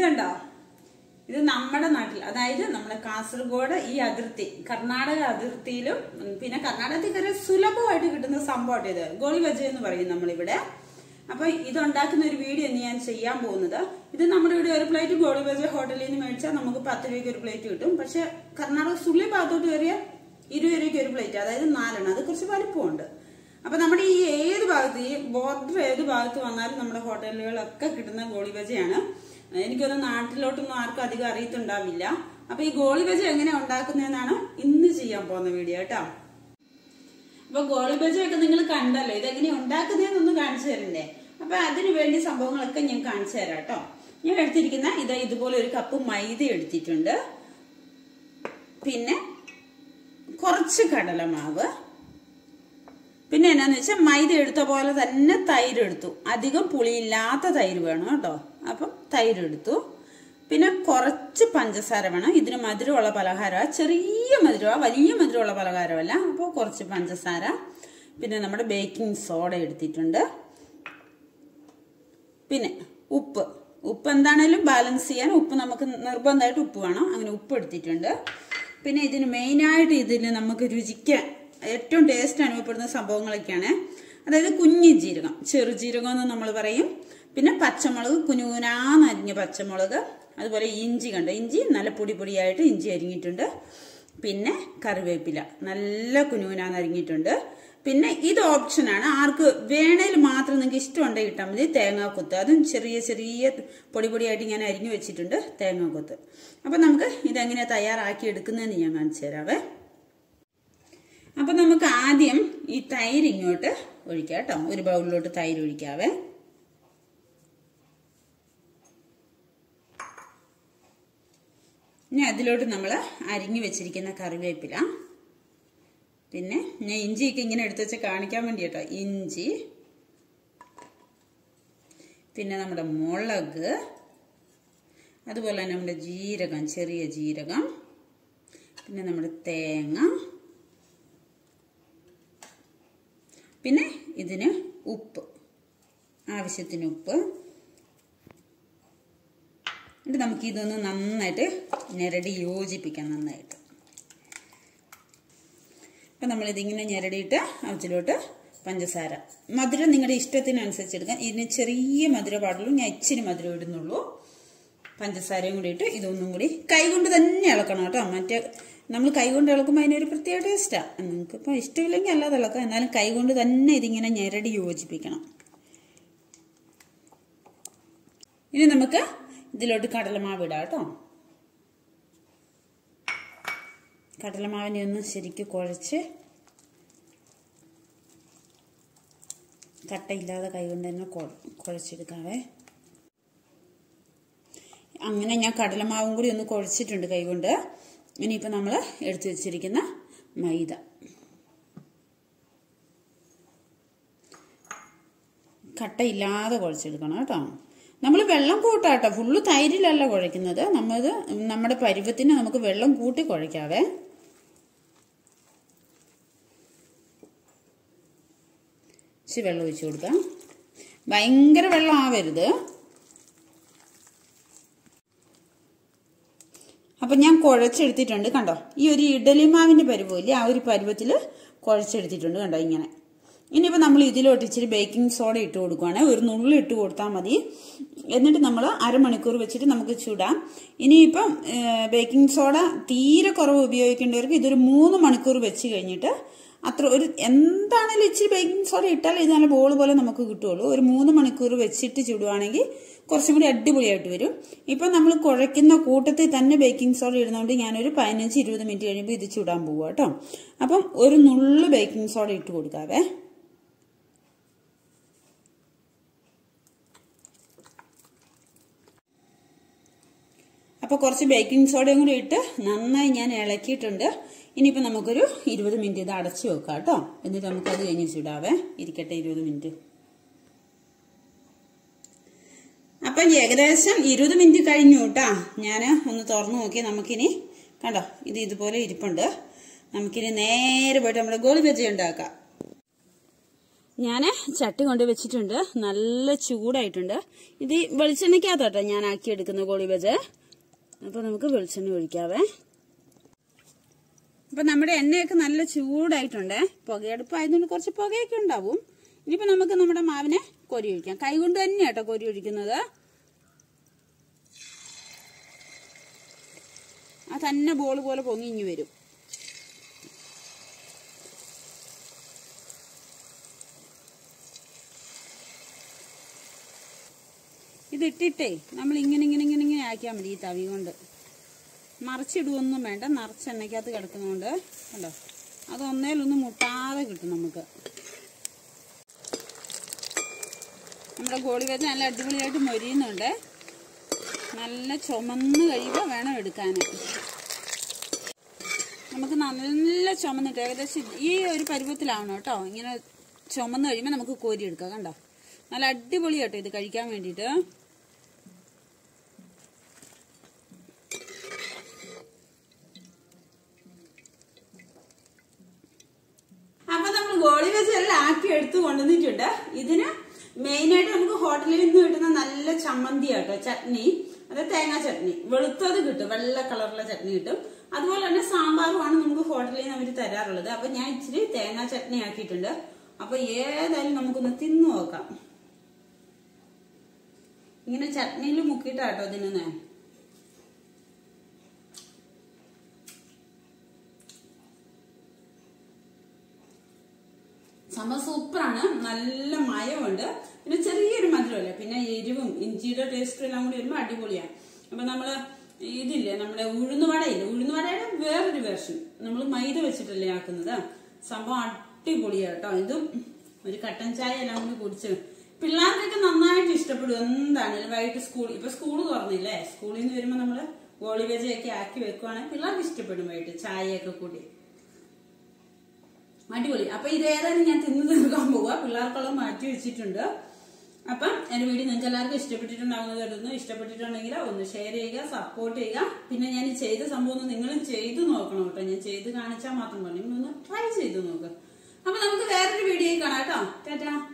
കണ്ടോ ഇത് നമ്മുടെ നാട്ടിൽ അതായത് നമ്മുടെ കാസർഗോഡ് ഈ അതിർത്തി കർണാടക അതിർത്തിയിലും ഉം, പിന്നെ കർണാടകത്തിൽ കയറി സുലഭമായിട്ട് കിട്ടുന്ന സംഭവം ഇത് ഗോളി ബജി എന്ന് പറയും നമ്മളിവിടെ അപ്പൊ ഇത് ഉണ്ടാക്കുന്ന ഒരു വീഡിയോ ഇന്ന് ഞാൻ ചെയ്യാൻ പോകുന്നത് ഇത് നമ്മുടെ ഇവിടെ ഒരു പ്ലേറ്റ് ഗോളി ബജി ഹോട്ടലിൽ നിന്ന് മേടിച്ചാൽ നമുക്ക് പത്ത് രൂപയ്ക്ക് ഒരു പ്ലേറ്റ് കിട്ടും പക്ഷെ കർണാടക സുള്ളി ഭാഗത്തോട്ട് കയറിയ ഇരുപത് രൂപയ്ക്ക് ഒരു പ്ലേറ്റ് അതായത് നാലെണ്ണം അത് കുറച്ച് വലിപ്പമുണ്ട് അപ്പൊ നമ്മുടെ ഈ ഏത് ഭാഗത്ത് ഈ ബോർഡർ ഏത് ഭാഗത്ത് വന്നാലും നമ്മുടെ ഹോട്ടലുകളിലൊക്കെ കിട്ടുന്ന ഗോളി ബജയാണ് എനിക്കൊന്ന് നാട്ടിലോട്ടൊന്നും ആർക്കും അധികം അറിയത്തുണ്ടാവില്ല അപ്പൊ ഈ ഗോളി ബജ എങ്ങനെ ഉണ്ടാക്കുന്നതെന്നാണ് ഇന്ന് ചെയ്യാൻ പോകുന്ന വീഡിയോ കേട്ടോ അപ്പൊ ഗോളി ബജയൊക്കെ നിങ്ങൾ കണ്ടല്ലോ ഇതെങ്ങനെ ഉണ്ടാക്കുന്നതെന്നൊന്ന് കാണിച്ചു തരണ്ടേ അപ്പൊ അതിനു വേണ്ടി സംഭവങ്ങളൊക്കെ ഞാൻ കാണിച്ചു തരാം കേട്ടോ ഞാൻ എടുത്തിരിക്കുന്ന ഇത് ഇതുപോലെ ഒരു കപ്പ് മൈദ എടുത്തിട്ടുണ്ട് പിന്നെ കുറച്ച് കടലമാവ് പിന്നെ എന്നാന്ന് വെച്ചാൽ മൈദ എടുത്ത പോലെ തന്നെ തൈര് എടുത്തു അധികം പുളിയില്ലാത്ത തൈര് വേണം കേട്ടോ അപ്പം തൈര് എടുത്തു പിന്നെ കുറച്ച് പഞ്ചസാര വേണം ഇതിന് മധുരമുള്ള പലഹാരമാണ് ചെറിയ മധുരമാണ് വലിയ മധുരമുള്ള പലഹാരമല്ല അപ്പോൾ കുറച്ച് പഞ്ചസാര പിന്നെ നമ്മുടെ ബേക്കിംഗ് സോഡ എടുത്തിട്ടുണ്ട് പിന്നെ ഉപ്പ് ഉപ്പ് എന്താണേലും ബാലൻസ് ചെയ്യാൻ ഉപ്പ് നമുക്ക് നിർബന്ധമായിട്ട് ഉപ്പ് വേണം അങ്ങനെ ഉപ്പ് എടുത്തിട്ടുണ്ട് പിന്നെ ഇതിന് മെയിനായിട്ട് ഇതിന് നമുക്ക് രുചിക്കാൻ ഏറ്റവും ടേസ്റ്റ് അനുഭവപ്പെടുന്ന സംഭവങ്ങളൊക്കെയാണ് അതായത് കുഞ്ഞി ജീരകം ചെറുജീരകം എന്ന് നമ്മൾ പറയും പിന്നെ പച്ചമുളക് കുനുകുനാന്നരിഞ്ഞ പച്ചമുളക് അതുപോലെ ഇഞ്ചി കണ്ട ഇഞ്ചി നല്ല പൊടി പൊടിയായിട്ട് ഇഞ്ചി അരിഞ്ഞിട്ടുണ്ട് പിന്നെ കറിവേപ്പില നല്ല കുനുകുനാന്ന് അരിഞ്ഞിട്ടുണ്ട് പിന്നെ ഇത് ഓപ്ഷനാണ് ആർക്ക് വേണേൽ മാത്രം നിങ്ങൾക്ക് ഇഷ്ടമുണ്ടെങ്കിൽ ഇട്ടാൽ മതി തേങ്ങാക്കൊത്ത് അതും ചെറിയ ചെറിയ പൊടി പൊടിയായിട്ട് ഞാൻ അരിഞ്ഞു വെച്ചിട്ടുണ്ട് തേങ്ങാക്കൊത്ത് അപ്പം നമുക്ക് ഇതെങ്ങനെ തയ്യാറാക്കി എടുക്കുന്നതെന്ന് ഞാൻ കാണിച്ചു തരാവേ അപ്പം നമുക്ക് ആദ്യം ഈ തൈര് ഇങ്ങോട്ട് ഒഴിക്കാം കേട്ടോ ഒരു ബൗളിലോട്ട് തൈര് ഒഴിക്കാവേ ഇനി അതിലോട്ട് നമ്മൾ അരിഞ്ഞു വെച്ചിരിക്കുന്ന കറിവേപ്പില പിന്നെ ഞാൻ ഇഞ്ചിയൊക്കെ ഇങ്ങനെ എടുത്ത് വെച്ച് കാണിക്കാൻ വേണ്ടി കേട്ടോ ഇഞ്ചി പിന്നെ നമ്മുടെ മുളക് അതുപോലെ തന്നെ നമ്മുടെ ജീരകം ചെറിയ ജീരകം പിന്നെ നമ്മുടെ തേങ്ങ പിന്നെ ഇതിന് ഉപ്പ് ആവശ്യത്തിന് ഉപ്പ് എന്നിട്ട് നമുക്ക് ഇതൊന്ന് നന്നായിട്ട് ഞെരടി യോജിപ്പിക്കാം നന്നായിട്ട് അപ്പം നമ്മളിതിങ്ങനെ ഞെരടിയിട്ട് അതിലോട്ട് പഞ്ചസാര മധുരം നിങ്ങളുടെ ഇഷ്ടത്തിനനുസരിച്ച് എടുക്കാം ഇതിന് ചെറിയ മധുരം പാടുള്ളൂ ഞാൻ ഇച്ചിരി മധുരം ഇടുന്നുള്ളൂ പഞ്ചസാരയും കൂടി ഇട്ട് ഇതൊന്നും കൂടി കൈകൊണ്ട് തന്നെ ഇളക്കണം കേട്ടോ മറ്റേ നമ്മൾ കൈകൊണ്ട് ഇളക്കുമ്പോൾ അതിനൊരു പ്രത്യേക ടേസ്റ്റാണ് നിങ്ങൾക്കിപ്പോൾ ഇഷ്ടമില്ലെങ്കിൽ അല്ലാതെ ഇളക്കാം എന്നാലും കൈകൊണ്ട് തന്നെ ഇതിങ്ങനെ ഞെരടി യോജിപ്പിക്കണം ഇനി നമുക്ക് ഇതിലോട്ട് കടലമാവ് ഇടാം കേട്ടോ കടലമാവിനെ ഒന്ന് ശരിക്കും കുഴച്ച് കട്ടയില്ലാതെ കൈകൊണ്ട് തന്നെ കുഴച്ചെടുക്കാവേ അങ്ങനെ ഞാൻ കടലമാവും കൂടി ഒന്ന് കുഴച്ചിട്ടുണ്ട് കൈകൊണ്ട് ഇനിയിപ്പോൾ നമ്മൾ എടുത്തു വെച്ചിരിക്കുന്ന മൈദ കട്ടയില്ലാതെ കുഴച്ചെടുക്കണം കേട്ടോ നമ്മൾ വെള്ളം കൂട്ടാട്ടോ ഫുള്ള് തൈരിലല്ല കുഴയ്ക്കുന്നത് നമ്മത് നമ്മുടെ പരുവത്തിന് നമുക്ക് വെള്ളം കൂട്ടി കുഴയ്ക്കാവേ ഇച്ചിരി വെള്ളം ഒഴിച്ചു കൊടുക്കാം ഭയങ്കര വെള്ളം ആവരുത് അപ്പം ഞാൻ കുഴച്ചെടുത്തിട്ടുണ്ട് കണ്ടോ ഈ ഒരു ഇഡലി മാവിൻ്റെ പരുവമില്ലേ ആ ഒരു പരുവത്തിൽ കുഴച്ചെടുത്തിട്ടുണ്ട് കണ്ടോ ഇങ്ങനെ ഇനിയിപ്പോൾ നമ്മൾ ഇതിലോട്ട് ഇച്ചിരി ബേക്കിംഗ് സോഡ ഇട്ട് കൊടുക്കുവാണ് ഒരു നുള്ളി ഇട്ട് കൊടുത്താൽ മതി എന്നിട്ട് നമ്മൾ അരമണിക്കൂർ വെച്ചിട്ട് നമുക്ക് ചൂടാം ഇനിയിപ്പം ബേക്കിംഗ് സോഡ തീരെ കുറവ് ഉപയോഗിക്കേണ്ടവർക്ക് ഇതൊരു മൂന്ന് മണിക്കൂർ വെച്ച് കഴിഞ്ഞിട്ട് അത്ര ഒരു എന്താണെങ്കിലും ഇച്ചിരി ബേക്കിംഗ് സോഡ ഇട്ടാൽ ഇത് നല്ല ബോൾ പോലെ നമുക്ക് കിട്ടുള്ളൂ ഒരു മൂന്ന് മണിക്കൂർ വെച്ചിട്ട് ചുടുവാണെങ്കിൽ കുറച്ചും കൂടി അടിപൊളിയായിട്ട് വരും ഇപ്പം നമ്മൾ കുഴയ്ക്കുന്ന കൂട്ടത്തിൽ തന്നെ ബേക്കിംഗ് സോഡ ഇടുന്നതുകൊണ്ട് ഞാനൊരു പതിനഞ്ച് ഇരുപത് മിനിറ്റ് കഴിയുമ്പോൾ ഇത് ചുടാൻ പോവുക കേട്ടോ അപ്പം ഒരു നുള്ളു ബേക്കിംഗ് സോഡ ഇട്ട് കൊടുക്കാവേ അപ്പോൾ കുറച്ച് ബേക്കിംഗ് സോഡയും കൂടി ഇട്ട് നന്നായി ഞാൻ ഇളക്കിയിട്ടുണ്ട് ഇനിയിപ്പോൾ നമുക്കൊരു ഇരുപത് മിനിറ്റ് ഇത് അടച്ചു വെക്കാം കേട്ടോ എന്നിട്ട് നമുക്കത് കഴിഞ്ഞ് ചൂടാവേ ഇരിക്കട്ടെ ഇരുപത് മിനിറ്റ് അപ്പം ഏകദേശം ഇരുപത് മിനിറ്റ് കഴിഞ്ഞു കേട്ടാ ഞാൻ ഒന്ന് തുറന്നു നോക്കി നമുക്കിനി കണ്ടോ ഇത് ഇതുപോലെ ഇരിപ്പുണ്ട് നമുക്കിനി നേരെ പോയിട്ട് നമ്മുടെ ഗോളി ബജി ഉണ്ടാക്കാം ഞാൻ ചട്ടി കൊണ്ട് വെച്ചിട്ടുണ്ട് നല്ല ചൂടായിട്ടുണ്ട് ഇത് ഈ വെളിച്ചെണ്ണയ്ക്കകത്തോട്ടോ ഞാൻ ആക്കി എടുക്കുന്ന ഗോളി ബജ് അപ്പൊ നമുക്ക് വെളിച്ചെണ്ണ ഒഴിക്കാവേ അപ്പൊ നമ്മുടെ എണ്ണയൊക്കെ നല്ല ചൂടായിട്ടുണ്ട് പുകയെടുപ്പായതുകൊണ്ട് കുറച്ച് പുകയൊക്കെ ഉണ്ടാവും ഇനിയിപ്പോ നമുക്ക് നമ്മുടെ മാവിനെ കോരി ഒഴിക്കാം കൈ കൊണ്ട് തന്നെയാട്ടോ കോരി ഒഴിക്കുന്നത് ആ തന്നെ ബോൾ പോലെ പൊങ്ങി ഇങ്ങി വരും ഇതിട്ടിട്ടേ നമ്മൾ ഇങ്ങനെ ഇങ്ങനെ ഇങ്ങനെ ഇങ്ങനെ ആക്കിയാൽ മതി ഈ തവി കൊണ്ട് മറിച്ചിടുവൊന്നും വേണ്ട നിറച്ചെണ്ണയ്ക്കകത്ത് കിടക്കുന്നതുകൊണ്ട് കണ്ടോ അത് ഒന്നേലൊന്നും മുട്ടാതെ കിട്ടും നമുക്ക് നമ്മുടെ ഗോളി വെച്ച് നല്ല അടിപൊളിയായിട്ട് മൊരിയുന്നുണ്ട് നല്ല ചുമന്ന് കഴിയുമ്പോൾ വേണം എടുക്കാൻ നമുക്ക് നല്ല ചുമന്നിട്ട് ഏകദേശം ഈ ഒരു പരുവത്തിലാവണം കേട്ടോ ഇങ്ങനെ ചുമന്ന് കഴിയുമ്പോൾ നമുക്ക് കോരി എടുക്കാം കണ്ടോ നല്ല അടിപൊളി കേട്ടോ ഇത് കഴിക്കാൻ വേണ്ടിയിട്ട് അപ്പൊ നമ്മൾ ഗോളി വെച്ച് എല്ലാം ആക്കി എടുത്ത് കൊണ്ടുവന്നിട്ടുണ്ട് ഇതിന് മെയിൻ ആയിട്ട് നമുക്ക് ഹോട്ടലിൽ നിന്ന് കിട്ടുന്ന നല്ല ചമ്മന്തി ആട്ടോ ചട്നി അത് തേങ്ങാ ചട്നി വെളുത്തത് കിട്ടും വെള്ള കളറുള്ള ചട്നി കിട്ടും അതുപോലെ തന്നെ സാമ്പാറുമാണ് നമുക്ക് ഹോട്ടലിൽ നിന്ന് അവർ തരാറുള്ളത് അപ്പൊ ഞാൻ ഇച്ചിരി തേങ്ങാ ചട്നി ആക്കിയിട്ടുണ്ട് അപ്പൊ ഏതായാലും നമുക്കൊന്ന് തിന്നു നോക്കാം ഇങ്ങനെ ചട്നിയിൽ മുക്കിയിട്ടാട്ടോ ഇതിനെ സംഭവം സൂപ്പറാണ് നല്ല മയമുണ്ട് പിന്നെ ചെറിയൊരു മധുരമല്ല പിന്നെ എരിവും ഇഞ്ചിയുടെ ടേസ്റ്റും എല്ലാം കൂടി വരുമ്പോൾ അടിപൊളിയാണ് അപ്പൊ നമ്മള് ഇതില്ലേ നമ്മുടെ ഉഴുന്നുവടയില്ലേ ഉഴുന്നുവടയുടെ വേറൊരു വേർഷൻ നമ്മൾ മൈദ വെച്ചിട്ടല്ലേ ആക്കുന്നത് സംഭവം അടിപൊളിയാട്ടോ ഇതും ഒരു കട്ടൻ ചായ എല്ലാം കൂടി കുടിച്ച് പിള്ളേർക്കൊക്കെ നന്നായിട്ട് ഇഷ്ടപ്പെടും എന്താണെങ്കിലും വൈകിട്ട് സ്കൂൾ ഇപ്പൊ സ്കൂൾ തുറന്നില്ലേ സ്കൂളിൽ നിന്ന് വരുമ്പോൾ നമ്മള് ഗോളിവേജയൊക്കെ ആക്കി വെക്കുവാണെങ്കിൽ പിള്ളേർക്ക് ഇഷ്ടപ്പെടും വൈകിട്ട് ചായയൊക്കെ കൂടി അടിപൊളി അപ്പൊ ഇത് ഏതായാലും ഞാൻ തിന്നു തീർക്കാൻ പോവുക പിള്ളേർക്കുള്ള മാറ്റി വെച്ചിട്ടുണ്ട് അപ്പം എന്റെ വീഡിയോ നിങ്ങൾക്ക് എല്ലാവർക്കും ഇഷ്ടപ്പെട്ടിട്ടുണ്ടാവുന്ന കരുതുന്നു ഇഷ്ടപ്പെട്ടിട്ടുണ്ടെങ്കിൽ ഒന്ന് ഷെയർ ചെയ്യുക സപ്പോർട്ട് ചെയ്യുക പിന്നെ ഞാൻ ഈ ചെയ്ത സംഭവം ഒന്ന് നിങ്ങളും ചെയ്തു നോക്കണം കേട്ടോ ഞാൻ ചെയ്ത് കാണിച്ചാൽ മാത്രം പറഞ്ഞു നിങ്ങളൊന്ന് ട്രൈ ചെയ്ത് നോക്കുക അപ്പൊ നമുക്ക് വേറൊരു വീഡിയോ കാണാം കേട്ടോ ടാറ്റാ